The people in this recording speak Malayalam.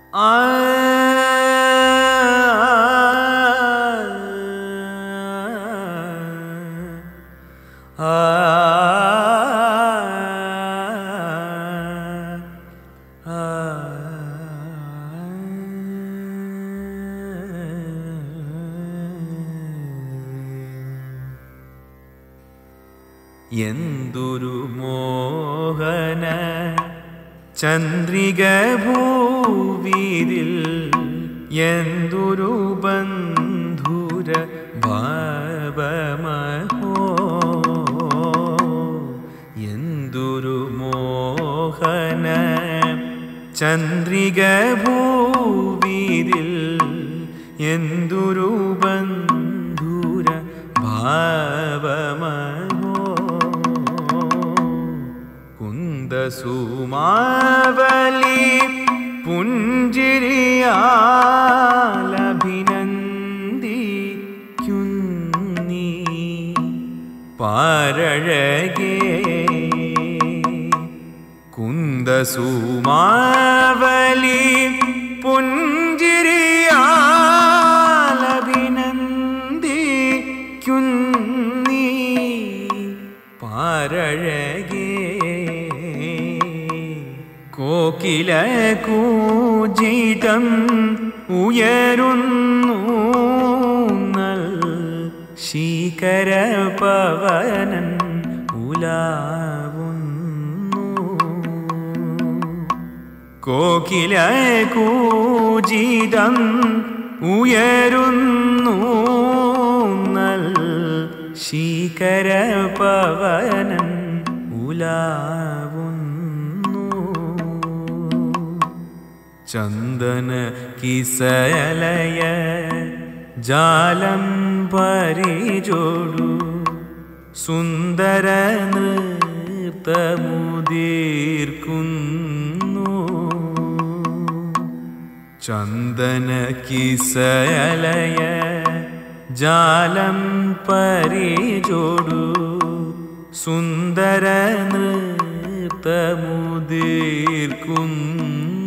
എന്തൊരു മോഹന ചന്ദ്രിക ഭൂവിതിൽ എന്തൊരു ബന്ധുര ഭാവമഹോ എന്തൊരു മോഹന ചന്ദ്രിക ഭൂവിതിൽ എന്തൊരു ബന്ധുര ഭാവമഹോ കുന്ദസുമാവലി പുഞ്ചിരിയാലഭിനന്ദിക്കുന്നീ പാരഴകേ കുന്ദസുമാവലി പുഞ്ചിരിയാലഭിനന്ദിക്കുന്നീ പാരഴകേ കോകില കൂജിതം ഉയരുന്നു നൽ ശീകര പവനൻ ഉലാവുന്നു കോകില കൂജിതം ഉയരുന്നു നൽ ശീകര പവനൻ ഉലാവുന്നു ചന്ദന കിസലയ ജാലം പരിചോടു സുന്ദര നൃത്തമുദീർക്കുന്നു ചന്ദന കിസലയ ജാലം പരിചോടു സുന്ദര നൃത്തമുദീർക്കുന്നു